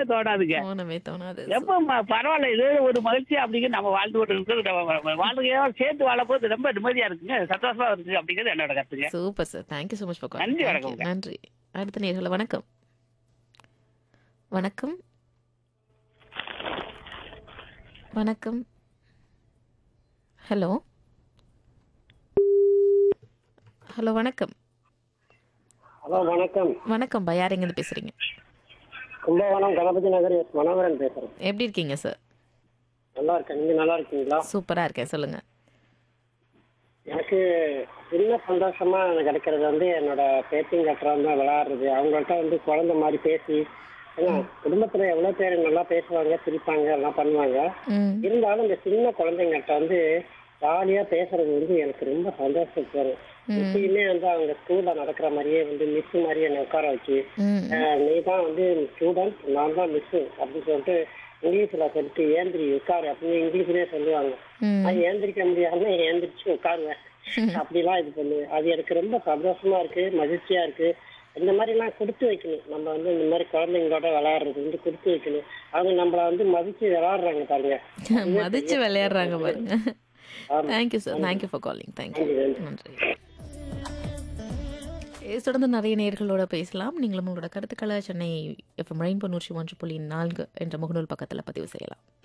தோணாதுங்க தோணவே தோணாது எப்ப ம- பரவாயில்ல இது ஒரு மகிழ்ச்சி அப்படிங்கிறது நம்ம வாழ்ந்து கொண்டு இருக்கிறது நம்ம வாழ்க்கையோட சேர்த்து வாழப்போது ரொம்ப நிம்மதியா இருக்குங்க சந்தோஷமா இருக்கு அப்படிங்கிறது என்னோட கருத்துங்க super sir thank you so much for நன்றி, கால் வணக்கம்ங்க. நன்றி அடுத்த நேர்களை வணக்கம் வணக்கம் வணக்கம் ஹலோ ஹலோ வணக்கம் ஹலோ வணக்கம் வணக்கம் பா யார் எங்கேருந்து பேசுறீங்க கும்பகோணம் கணபதி நகர் எஸ் மனோகரன் பேசுறேன் எப்படி இருக்கீங்க சார் நல்லா இருக்கேன் நீங்க நல்லா இருக்கீங்களா சூப்பரா இருக்கேன் சொல்லுங்க எனக்கு சின்ன சந்தோஷமா எனக்கு கிடைக்கிறது வந்து என்னோட பேத்திங்க அப்புறம் தான் விளையாடுறது அவங்கள்ட்ட வந்து குழந்தை மாதிரி பேசி ஏன்னா குடும்பத்துல எவ்வளவு பேர் நல்லா பேசுவாங்க சிரிப்பாங்க எல்லாம் பண்ணுவாங்க ம் இருந்தாலும் இந்த சின்ன குழந்தைங்கள்ட்ட வந்து ஜாலியா பேசுறது வந்து எனக்கு ரொம்ப சந்தோஷம் தரும் எப்பயுமே வந்து அவங்க ஸ்கூல்ல நடக்கிற மாதிரியே வந்து மிஸ் மாதிரியே என்னை உட்கார வச்சு ம் ஆஹ் நீ தான் வந்து ஸ்டூடெண்ட் நான் தான் மிஸ் அப்படின்னு சொல்லிட்டு இங்கிலீஷ்ல சொல்லிட்டு ஏந்திரி உட்காரு அப்படின்னு இங்கிலீஷ்லயே சொல்லுவாங்க ம் அது ஏந்திரிக்க முடியாம ஏந்திரிச்சு உட்காருவேன் அப்படிலாம் இது பண்ணுவேன் அது எனக்கு ரொம்ப சந்தோஷமா இருக்கு மகிழ்ச்சியா இருக்கு இந்த மாதிரி எல்லாம் கொடுத்து வைக்கணும் நம்ம வந்து இந்த மாதிரி குழந்தைங்களோட விளையாடுறது வந்து கொடுத்து வைக்கணும் அவங்க நம்மள வந்து மதிச்சு விளையாடுறாங்க பாருங்க மதிச்சு விளையாடுறாங்க பாருங்க ஆமா. Thank you sir thank you for calling thank you நன்றி, நன்றி இதை தொடர்ந்து நிறைய நேர்களோட பேசலாம் நீங்களும் உங்களோட கருத்துக்களை சென்னை எஃப்எம் ரெயின்போ நூற்றி ஒன்று புள்ளி நான்கு என்ற முகநூல் பக்கத்தில் பதிவு செய்யலாம்